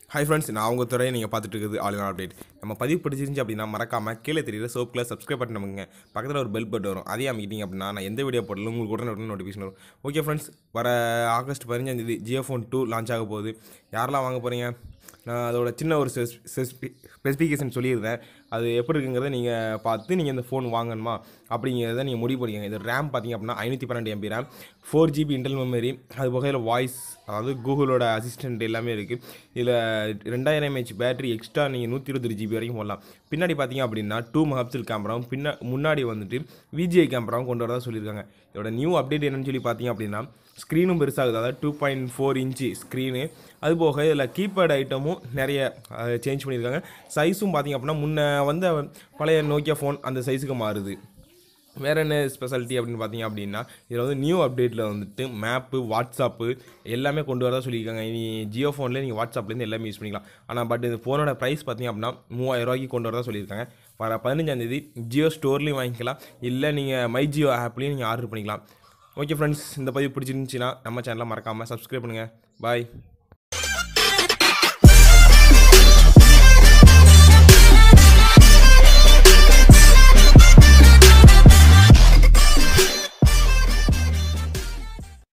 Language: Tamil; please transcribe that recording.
ஹாய் ஃப்ரெண்ட்ஸ் நான் உங்கள் துறையை நீங்கள் பார்த்துட்டு இருக்குது ஆல் அப்டேட் நம்ம பதிவு பிடிச்சிருந்துச்சு அப்படின்னா மறக்காம கீழே தெரியுற சோப்பில் சப்ஸ்கிரைப் பண்ணி நமக்குங்க பக்கத்தில் ஒரு பெல் பட்டன் வரும் அதையும் அமைக்கிட்டீங்க அப்படின்னா நான் எந்த வீடியோ போடலும் உங்களுக்கு உடனே உடனே நோட்டிஃபிகேஷன் வரும் ஓகே ஃப்ரெண்ட்ஸ் வர ஆகஸ்ட் பதினஞ்சாந்தேதி ஜியோ ஃபோன் டூ லான்ச் ஆக போகுது யாரெல்லாம் வாங்க போகிறீங்க நான் அதோட சின்ன ஒரு ஸ்பெசிஃபிகேஷன் சொல்லியிருந்தேன் அது எப்படி இருக்குங்கிறத நீங்கள் பார்த்து நீங்கள் இந்த ஃபோன் வாங்கணுமா அப்படிங்கிறத நீங்கள் முடிவு பண்ணிக்கங்க இது ரேம் பார்த்தீங்க அப்படின்னா ஐநூற்றி பன்னெண்டு MB RAM four GB internal memory அது போக இதில் வாய்ஸ் அதாவது கூகுளோட அசிஸ்டன்ட் எல்லாமே இருக்குது இதில் ரெண்டாயிரம் எம்ஹெச் பேட்டரி எக்ஸ்ட்ரா நீங்கள் நூற்றி இருபது ஜிபி வரைக்கும் போடலாம் பின்னாடி பார்த்தீங்க அப்படின்னா டூ மெகாபிக்சல் கேமராவும் பின்னா முன்னாடி வந்துட்டு விஜிஐ கேமராவும் கொண்டு வரதா சொல்லியிருக்காங்க இதோட நியூ அப்டேட் என்னன்னு சொல்லி பார்த்தீங்க அப்படின்னா ஸ்க்ரீனும் பெருசாகுது அதாவது two point four inch screen அது போக இதில் கீபேட் ஐட்டமும் நிறைய சேஞ்ச் பண்ணியிருக்காங்க சைஸும் பார்த்தீங்க அப்படின்னா முன்ன வந்த பழைய நோக்கியா ஃபோன் அந்த சைஸுக்கு மாறுது வேறு என்ன ஸ்பெஷாலிட்டி அப்படின்னு பார்த்தீங்க அப்படின்னா இதில் வந்து நியூ அப்டேட்டில் வந்துட்டு மேப்பு வாட்ஸ்அப்பு எல்லாமே கொண்டு வரதா சொல்லியிருக்காங்க இனி ஜியோ ஃபோனில் நீங்கள் வாட்ஸ்அப்லேருந்து எல்லாமே யூஸ் பண்ணிக்கலாம் ஆனால் பட் இந்த ஃபோனோட ப்ரைஸ் பார்த்தீங்க அப்படின்னா மூவாயிரம் ரூபாய்க்கு கொண்டு வரதா சொல்லியிருக்காங்க வர பதினஞ்சாந்தேதி ஜியோ ஸ்டோர்லேயும் வாங்கிக்கலாம் இல்லை நீங்கள் மை ஜியோ ஆப்லேயும் நீங்கள் ஆர்டர் பண்ணிக்கலாம் ஓகே ஃப்ரெண்ட்ஸ் இந்த பதிவு பிடிச்சிருந்துச்சின்னா நம்ம சேனலை மறக்காமல் சப்ஸ்கிரைப் பண்ணுங்கள் பாய்